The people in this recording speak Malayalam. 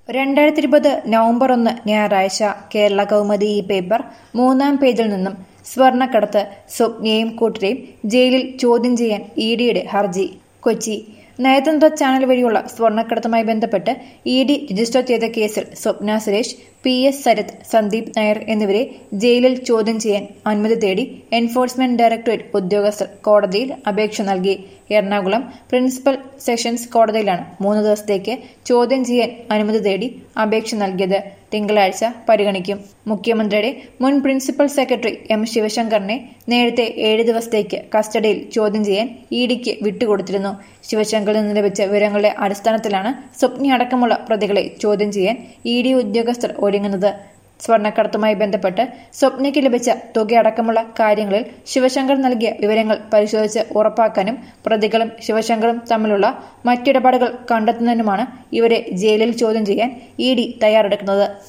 രണ്ടായിരത്തി ഇരുപത് നവംബർ ഒന്ന് ഞായറാഴ്ച കേരള കൗമുദി ഈ പേപ്പർ മൂന്നാം പേജിൽ നിന്നും സ്വർണ്ണക്കടത്ത് സ്വപ്നയെയും കൂട്ടരെയും ജയിലിൽ ചോദ്യം ചെയ്യാൻ ഇ ഡിയുടെ ഹർജി കൊച്ചി നയതന്ത്ര ചാനൽ വഴിയുള്ള സ്വർണ്ണക്കടത്തുമായി ബന്ധപ്പെട്ട് ഇ ഡി രജിസ്റ്റർ ചെയ്ത കേസിൽ സ്വപ്ന സുരേഷ് പി എസ് സരത് സന്ദീപ് നായർ എന്നിവരെ ജയിലിൽ ചോദ്യം ചെയ്യാൻ അനുമതി തേടി എൻഫോഴ്സ്മെന്റ് ഡയറക്ടറേറ്റ് ഉദ്യോഗസ്ഥർ കോടതിയിൽ അപേക്ഷ നൽകി എറണാകുളം പ്രിൻസിപ്പൽ സെഷൻസ് കോടതിയിലാണ് മൂന്ന് ദിവസത്തേക്ക് ചോദ്യം ചെയ്യാൻ അനുമതി തേടി അപേക്ഷ നൽകിയത് തിങ്കളാഴ്ച പരിഗണിക്കും മുഖ്യമന്ത്രിയുടെ മുൻ പ്രിൻസിപ്പൽ സെക്രട്ടറി എം ശിവശങ്കറിനെ നേരത്തെ ഏഴ് ദിവസത്തേക്ക് കസ്റ്റഡിയിൽ ചോദ്യം ചെയ്യാൻ ഇ ഡിക്ക് വിട്ടുകൊടുത്തിരുന്നു ശിവശങ്കറിൽ നിന്ന് ലഭിച്ച വിവരങ്ങളുടെ അടിസ്ഥാനത്തിലാണ് സ്വപ്നി അടക്കമുള്ള പ്രതികളെ ചോദ്യം ചെയ്യാൻ ഇ ഡി ഉദ്യോഗസ്ഥർ ഒരുങ്ങുന്നത് സ്വർണ്ണക്കടത്തുമായി ബന്ധപ്പെട്ട് സ്വപ്നയ്ക്ക് ലഭിച്ച തുകയടക്കമുള്ള കാര്യങ്ങളിൽ ശിവശങ്കർ നൽകിയ വിവരങ്ങൾ പരിശോധിച്ച് ഉറപ്പാക്കാനും പ്രതികളും ശിവശങ്കറും തമ്മിലുള്ള മറ്റിടപാടുകൾ കണ്ടെത്തുന്നതിനുമാണ് ഇവരെ ജയിലിൽ ചോദ്യം ചെയ്യാൻ ഇ ഡി തയ്യാറെടുക്കുന്നത്